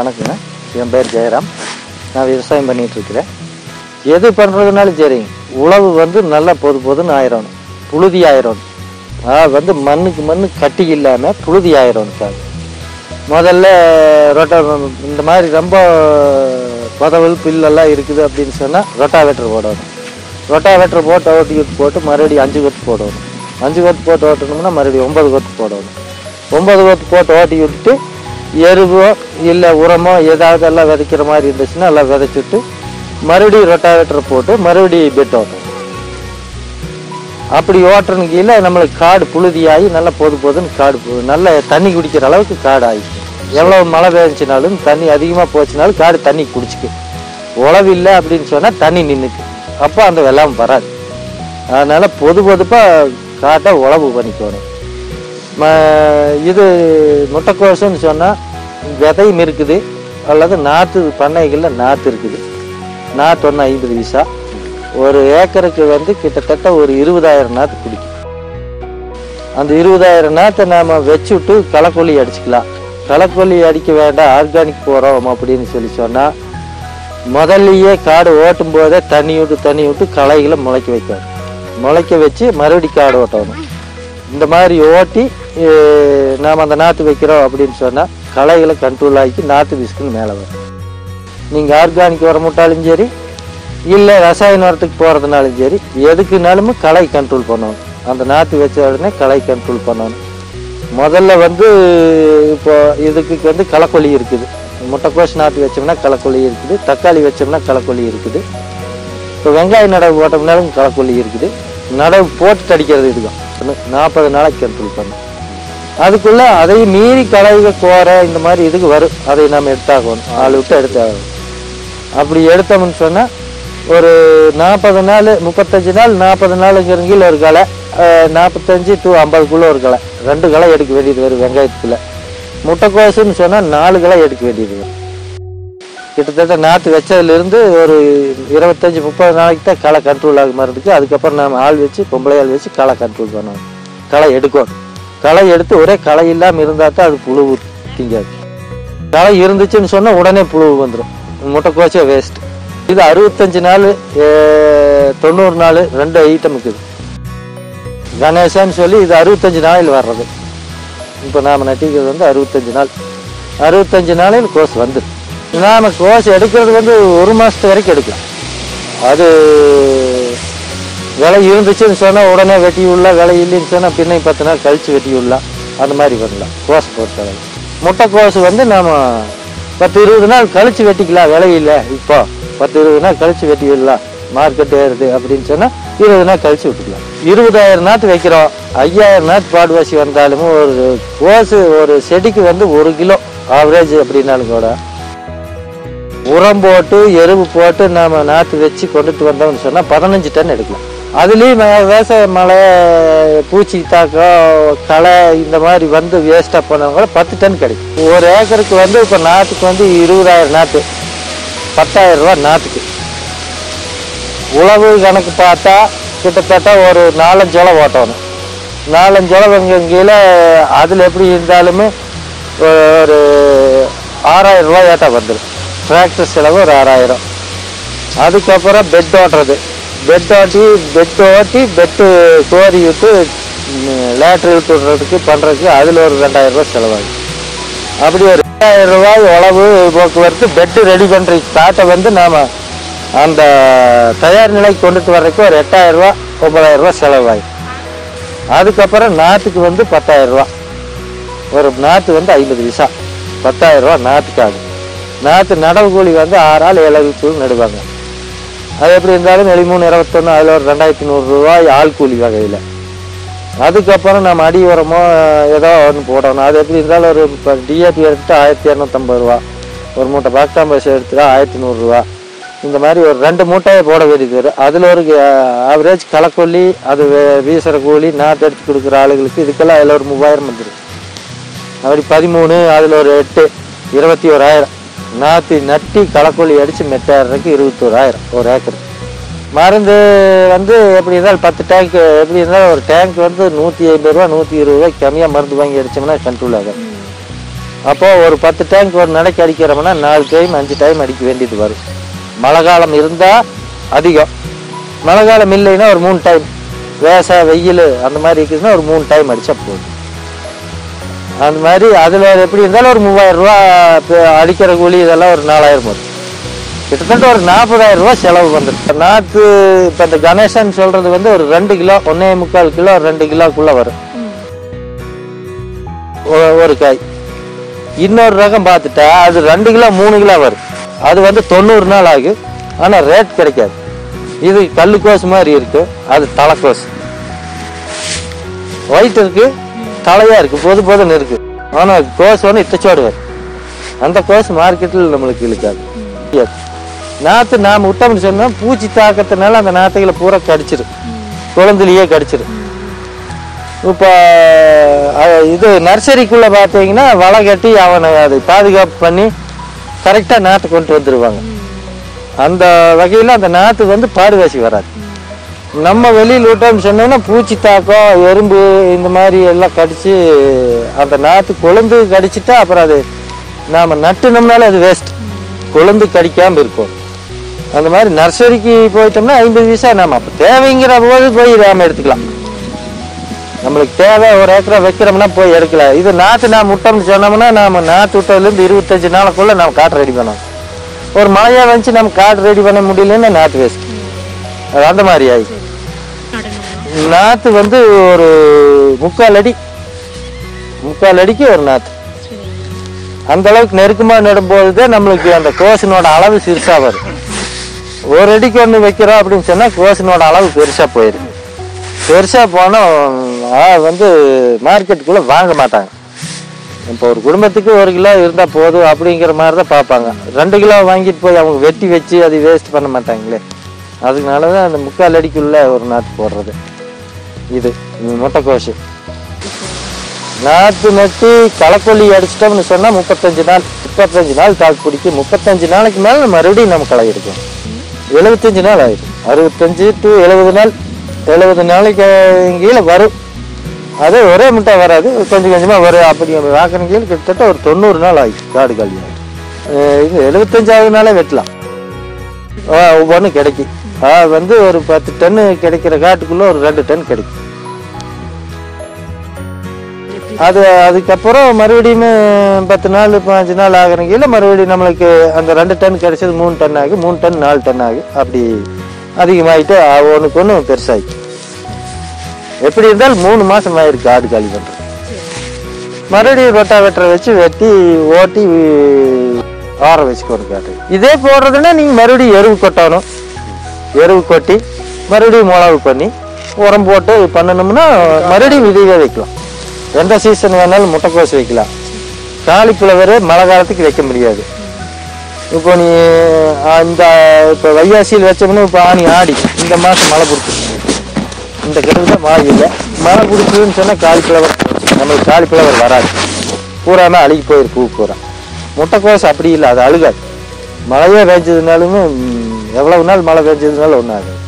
வணக்கங்க என் பேர் ஜெயராம் நான் விவசாயம் பண்ணிட்டு இருக்கிறேன் எது பண்ணுறதுனாலும் சரிங்க உழவு வந்து நல்லா பொது பொதுன்னு ஆயிரணும் புழுதி ஆயிரணும் ஆ வந்து மண்ணுக்கு மண்ணு கட்டி இல்லாமல் புழுதி ஆயிரணும் சார் முதல்ல ரொட்டா இந்த மாதிரி ரொம்ப புதவல் பில்லெல்லாம் இருக்குது அப்படின்னு சொன்னால் ரொட்டாவேட்டர் போடணும் ரொட்டாவேட்டர் போட்டு ஓட்டி கொத்து போட்டு மறுபடியும் அஞ்சு கொத்து போடணும் அஞ்சு கொத்து போட்டு ஓட்டணும்னா மறுபடியும் ஒன்பது கொத்து போடணும் ஒன்பது கொத்து போட்டு ஓட்டி விட்டுட்டு எருவோ இல்லை உரமோ ஏதாவது எல்லாம் விதைக்கிற மாதிரி இருந்துச்சுன்னா எல்லாம் விதைச்சிட்டு மறுபடியும் ரொட்டாவேட்டர் போட்டு மறுபடியும் பெட் ஓட்டணும் அப்படி ஓட்டுறனு கீழே நம்மளுக்கு காடு புழுதியாகி நல்லா பொது பொதுன்னு காடு பு- நல்ல தண்ணி குடிக்கிற அளவுக்கு காடு ஆகிக்கும் எவ்வளோ மழை பெஞ்சினாலும் தண்ணி அதிகமாக போச்சுனாலும் காடு தண்ணி குடிச்சிக்கு உழவு இல்லை அப்படின்னு சொன்னால் தண்ணி நின்றுக்கு அப்போ அந்த வெள்ளாமை வராது அதனால் பொது பொதுப்பாக காட்டை உழவு பண்ணிக்கணும் ம- இது முட்டைக்கோசுன்னு சொன்னால் விதையும் இருக்குது அல்லது நாற்று பண்ணைகளில் நாற்று இருக்குது நாற்று ஒன்று ஐம்பது வீசா ஒரு ஏக்கருக்கு வந்து கிட்டத்தட்ட ஒரு இருபதாயிரம் நாற்று பிடிக்கும் அந்த இருபதாயிரம் நாற்றை நாம் வச்சுட்டு களைக்கொல்லி அடிச்சுக்கலாம் களைக்கொல்லி அடிக்க வேண்டாம் ஆர்கானிக் போகிறோம் அப்படின்னு சொல்லி சொன்னால் முதல்லையே காடு ஓட்டும் போதே தண்ணி விட்டு தண்ணி விட்டு களைகளை முளைக்க வைக்கணும் முளைக்க வச்சு மறுபடி காடு ஓட்டணும் இந்த மாதிரி ஓட்டி அஹ், நாம் அந்த நாற்று வைக்கிறோம் அப்படின்னு சொன்னால் களைகளை கண்ட்ரோல் ஆக்கி நாற்று விஸ்குன்னு மேலே வரும் நீங்கள் ஆர்கானிக் உரம் விட்டாலும் சரி இல்லை ரசாயன உரத்துக்கு போகிறதுனாலும் சரி எதுக்குனாலும் களை கண்ட்ரோல் பண்ணணும் அந்த நாற்று வச்ச உடனே களை கண்ட்ரோல் பண்ணணும் முதல்ல வந்து இப்போ இதுக்கு வந்து களைக்கொல்லி இருக்குது முட்டைக்கோஸ் நாற்று வச்சோம்னா களைக்கொல்லி இருக்குது தக்காளி வச்சோம்னா களைக்கொல்லி இருக்குது இப்போ வெங்காய நடவு போட்டோம்னாலும் களைக்கொல்லி இருக்குது நடவு போட்டு அடிக்கிறது இதுதான் நாற்பது நாளைக்கு கண்ட்ரோல் பண்ணும் அதுக்குள்ள அதையும் மீறி களைக கோரை இந்த மாதிரி இதுக்கு வரும் அதை நம்ம எடுத்தாகணும் ஆள் விட்டு எடுத்தாகணும் அப்படி எடுத்தோம்னு சொன்னால் ஒரு நாற்பது நாள் முப்பத்தஞ்சு நாள் நாற்பது நாளுங்கிறங்கில் ஒரு களை அஹ், நாற்பத்தஞ்சு டு ஐம்பதுக்குள்ளே ஒரு களை ரெண்டு களை எடுக்க வேண்டியது வரும் வெங்காயத்துக்குள்ள முட்டைக்கோசுன்னு சொன்னால் நாலு களை எடுக்க வேண்டியது வரும் கிட்டத்தட்ட நாற்று வச்சதுலேருந்து ஒரு இருபத்தஞ்சி முப்பது நாளைக்கு தான் களை கண்ட்ரோல் ஆக மாதிரி இருக்குது அதுக்கப்புறம் நம்ம ஆள் வச்சு பொம்பளை ஆள் வச்சு களை கண்ட்ரோல் பண்ணணும் களை எடுக்கணும் களை எடுத்து ஒரே களை இல்லாமல் இருந்தால் தான் அது புழு திங்காது களை இருந்துச்சுன்னு சொன்னால் உடனே புழு வந்துடும் முட்டைக்கோச்சே வேஸ்ட் இது அறுபத்தஞ்சு நாள் தொண்ணூறு நாள் ரெண்டு ஐட்டம் இருக்குது கணேசான்னு சொல்லி இது அறுபத்தஞ்சு நாளில் வர்றது இப்போ நாம் நட்டிக்கிறது வந்து அறுபத்தஞ்சு நாள் அறுபத்தஞ்சு நாளையில் கோஸ் வந்துடும் நாம் கோஸ் எடுக்கிறது வந்து ஒரு மாதத்து வரைக்கும் எடுக்கலாம் அது விலை இருந்துச்சுன்னு சொன்னால் உடனே வெட்டி விடலாம் விலை இல்லைன்னு சொன்னால் பின்னை பத்து நாள் கழித்து வெட்டி விடலாம் அந்த மாதிரி பண்ணலாம் கோஸ் பொறுத்தளவு முட்டை கோஸ் வந்து நாம் பத்து இருபது நாள் கழித்து வெட்டிக்கலாம் விலை இல்லை இப்போ பத்து இருபது நாள் கழித்து வெட்டி விடலாம் மார்க்கெட் ஏறுது அப்படின்னு சொன்னால் இருபது நாள் கழித்து விட்டுக்கலாம் இருபதாயிரம் நாற்று வைக்கிறோம் ஐயாயிரம் நாற்று பாடுவாசி வந்தாலும் ஒரு கோஸு ஒரு செடிக்கு வந்து ஒரு கிலோ ஆவரேஜ் அப்படின்னாலும் கூட உரம் போட்டு எருவு போட்டு நாம நாற்று வச்சு கொண்டுட்டு வந்தோம்னு சொன்னால் பதினஞ்சு டன் எடுக்கலாம் அதுலேயும் விவசாய மழை பூச்சி தாக்கம் களை இந்த மாதிரி வந்து வேஸ்ட்டாக போனவங்க பத்து டன் கிடைக்கும் ஒரு ஏக்கருக்கு வந்து இப்போ நாற்றுக்கு வந்து இருபதாயிரம் நாற்று பத்தாயிரம் ரூபா நாற்றுக்கு உழவு கணக்கு பார்த்தா கிட்டத்தட்ட ஒரு நாலஞ்சு உழவு ஓட்டணும் நாலஞ்சு உழவு கீழே அதில் எப்படி இருந்தாலுமே ஒரு ஆறாயிரம் ரூபாய் ஏட்டா வந்துடும் டிராக்டர் செலவு ஒரு ஆறாயிரம் அதுக்கப்புறம் பெட் ஓட்டுறது பெட் ஓட்டி பெட் ஓட்டி பெட்டு கோரி விட்டு லேட்ரு விட்டு விடுறதுக்கு பண்ணுறதுக்கு அதில் ஒரு ரெண்டாயிரம் ரூபாய் செலவாகும் அப்படி ஒரு ரெண்டாயிரம் ரூபாய் உழவு போக்குவரத்து பெட்டு ரெடி பண்ணுற ஸ்டார்ட்டை வந்து நாம் அந்த தயார் நிலைக்கு கொண்டுட்டு வர்றதுக்கு ஒரு எட்டாயிரம் ரூபா ஒன்பதாயிரம் ரூபா செலவாகும் அதுக்கப்புறம் நாற்றுக்கு வந்து பத்தாயிரம் ரூபா ஒரு நாற்று வந்து ஐம்பது விசா பத்தாயிரம் ரூபா நாற்றுக்கு ஆகும் நாற்று நடவு கூலி வந்து ஆறு ஆள் ஏழு கூலி நடுவாங்க அது எப்படி இருந்தாலும் எழுமூணு இருபத்தொன்று அதில் ஒரு ரெண்டாயிரத்தி நூறுரூவாய் ஆள் கூலி வகையில் அதுக்கப்புறம் நம்ம அடி உரமோ ஏதோ ஒன்று போடணும் அது எப்படி இருந்தாலும் ஒரு இப்போ டிஏபி எடுத்துட்டு ஆயிரத்தி இரநூத்தம்பது ரூபா ஒரு மூட்டை பாக்டாம்பஸ் எடுத்துட்டா ஆயிரத்தி நூறுரூவா இந்த மாதிரி ஒரு ரெண்டு மூட்டையை போட வேண்டியது வரும் அதில் ஒரு ஆவரேஜ் களைக்கொல்லி அது வே- வீசுற கூலி நாற்று எடுத்து கொடுக்குற ஆளுகளுக்கு இதுக்கெல்லாம் அதில் ஒரு மூவாயிரம் வந்துடும் அப்படி பதிமூணு அதில் ஒரு எட்டு இருபத்தி ஓராயிரம் நாற்று நட்டி களைக்கொல்லி அடித்து மெட்டாடுறதுக்கு இருபத்தோராயிரம் ஒரு ஏக்கர் மருந்து வந்து எப்படி இருந்தாலும் பத்து டேங்க் எப்படி இருந்தாலும் ஒரு டேங்க் வந்து நூற்றி ஐம்பது ரூபா நூற்றி இருபது ரூபாய்க்கு கம்மியாக மருந்து வாங்கி அடிச்சோம்னா கண்ட்ரோல் ஆகும் அப்போ ஒரு பத்து டேங்க் ஒரு நாளைக்கு அடிக்கிறோம்னா நாலு டைம் அஞ்சு டைம் அடிக்க வேண்டியது வரும் மழை காலம் இருந்தால் அதிகம் மழை காலம் இல்லைன்னா ஒரு மூணு டைம் வேச வெயில் அந்த மாதிரி இருக்குதுன்னா ஒரு மூணு டைம் அடித்தா போதும் அந்த மாதிரி அதில் எப்படி இருந்தாலும் ஒரு மூவாயிரம் ரூபா இப்போ அடிக்கிற கூலி இதெல்லாம் ஒரு நாலாயிரம் வரும் கிட்டத்தட்ட ஒரு நாற்பதாயிரம் ரூபா செலவு வந்துடும் நாற்று இப்போ இந்த கணேசன் சொல்றது வந்து ஒரு ரெண்டு கிலோ ஒன்னே முக்கால் கிலோ ரெண்டு கிலோக்குள்ள வரும் ஒ- ஒரு காய் இன்னொரு ரகம் பார்த்துட்டா அது ரெண்டு கிலோ மூணு கிலோ வரும் அது வந்து தொண்ணூறு நாள் ஆகும் ஆனால் ரேட் கிடைக்காது இது கல்லு கோஸ் மாதிரி இருக்கு அது தலைக்கோஸ் ஒயிட் இருக்கு தலையா இருக்கு பொது பொதுன்னு இருக்கு ஆனால் கோஸ் வந்து இத்தச்சோடு வரும் அந்த கோஸ் மார்க்கெட்டில் நம்மளுக்கு இழுக்காது முடியாது. நாற்று நாம் விட்டோம்னு சொன்னா பூச்சி தாக்கத்தினால அந்த நாற்றுகளை பூரா கடிச்சிடும் குழந்தையிலேயே கடிச்சிடும் இப்போ அஹ், இது நர்சரிக்குள்ள பார்த்தீங்கன்னா வலை கட்டி அவனை அதை பாதுகாப்பு பண்ணி கரெக்டாக நாற்று கொண்டு வந்துடுவாங்க அந்த வகையில் அந்த நாற்று வந்து பாடுகாசி வராது நம்ம வெளியில் விட்டோம்னு சொன்னோம்னா பூச்சி தாக்கம் எறும்பு இந்த மாதிரி எல்லாம் கடிச்சு அந்த நாற்று கொழுந்து கடிச்சிட்டா அப்புறம் அது நாம் நட்டுனோம்னாலே அது வேஸ்ட் கொழுந்து கடிக்காம இருக்கும் அந்த மாதிரி நர்சரிக்கு போயிட்டோம்னா ஐம்பது பைசா நாம அப்போ தேவைங்கிற போது போய் நாம எடுத்துக்கலாம் நம்மளுக்கு தேவை ஒரு ஏக்கரா வைக்கிறோம்னா போய் எடுக்கலாம் இது நாற்று நாம் விட்டோம்னு சொன்னோம்னா நாம நாற்று விட்டதுலேருந்து இருபத்தஞ்சு நாளுக்குள்ள நம்ம காட்டு ரெடி பண்ணணும் ஒரு மழையா வந்துச்சு நம்ம காட்டு ரெடி பண்ண முடியலன்னா நாற்று வேஸ்ட் அது அந்த மாதிரி ஆயிடுச்சு நடணும் நாற்று வந்து ஒரு முக்கால் அடி முக்கால் அடிக்கு ஒரு நாற்று சரி அந்த அளவுக்கு நெருக்கமா நடும்போது தான் நம்மளுக்கு அந்த கோசினோட அளவு சிறுசா வரும் ஒரு அடிக்கு ஒன்று வைக்கிறோம் அப்படின்னு சொன்னா கோசினோட அளவு பெருசா போயிடும் பெருசா போனா ஆ, வந்து மார்க்கெட்டுக்குள்ள வாங்க மாட்டாங்க இப்போ ஒரு குடும்பத்துக்கு ஒரு கிலோ இருந்தா போதும் அப்படிங்கிற மாதிரி தான் பார்ப்பாங்க ரெண்டு கிலோ வாங்கிட்டு போய் அவங்க வெட்டி வச்சு அதை வேஸ்ட் பண்ண மாட்டாங்களே அதனால தான் அந்த முக்கால் அடிக்குள்ள ஒரு நாற்று போடுறது இது இது முட்டைக்கோசு நாற்று நட்டு களக்கொல்லி அடிச்சிட்டோம்னு சொன்னா முப்பத்தஞ்சு நாள் முப்பத்தஞ்சு நாள் தாக்கு பிடிக்கும் முப்பத்தஞ்சு நாளைக்கு மேல மறுபடியும் நம்ம களை எடுக்கும் எழுபத்தஞ்சு நாள் ஆயிடும் அறுபத்தஞ்சு டு எழுபது நாள் எழுபது நாளைக்கு கீழே வரும் அது ஒரே முட்டை வராது கொஞ்சம் கொஞ்சமா வரும் அப்படி வாக்கின கீழே கிட்டத்தட்ட ஒரு தொண்ணூறு நாள் ஆயிடுச்சு காடு கல்வி இது எழுபத்தஞ்சாவது நாளே வெட்டலாம் ஒவ்வொன்றும் கிடைக்கும் ஆ, வந்து ஒரு பத்து டன்னு கிடைக்கிற காட்டுக்குள்ள ஒரு ரெண்டு டன் கிடைக்கும் அது அதுக்கப்புறம் மறுபடியும் பத்து நாள் பாஞ்சு நாள் ஆகிறங்கில மறுபடியும் நம்மளுக்கு அந்த ரெண்டு டன் கிடைச்சது மூணு டன் ஆகும் மூணு டன் நாலு டன் ஆகும் அப்படி அதிகமாயிட்டு ஒன்றுக்கு ஒன்று பெருசாகி எப்படி இருந்தாலும் மூணு மாசம் ஆயிருக்கு ஆடு காலி பண்ணுறது மறுபடியும் ரொட்டாவேட்டரை வச்சு வெட்டி ஓட்டி ஆற வச்சுக்கணும் காட்டு இதே போடுறதுன்னா நீங்கள் மறுபடியும் எருவு கொட்டணும் எருவு கொட்டி மறுபடியும் மிளகு பண்ணி உரம் போட்டு பண்ணணும்னா மறுபடியும் விதைவே வைக்கலாம் எந்த சீசன் வேணாலும் முட்டைக்கோஸ் வைக்கலாம் காலிஃப்ளவர் மழை காலத்துக்கு வைக்க முடியாது இப்போ நீ ஆ, இந்த இப்போ வையாசியில் வச்சோம்னா இப்போ ஆணி ஆடி இந்த மாதம் மழை பிடிச்சிருக்கு இந்த கிழமை தான் மழை இல்லை மழை பிடிச்சதுன்னு சொன்னால் காலிஃப்ளவர் நம்மளுக்கு காலிஃப்ளவர் வராது பூராமே அழுகி போயிரு பூ பூரா முட்டைக்கோஸ் அப்படி இல்லை அது அழுகாது மழையே பெஞ்சதுனாலுமே ம், எவ்வளவு நாள் மழை பெஞ்சதுனாலும் ஒன்றும் ஆகாது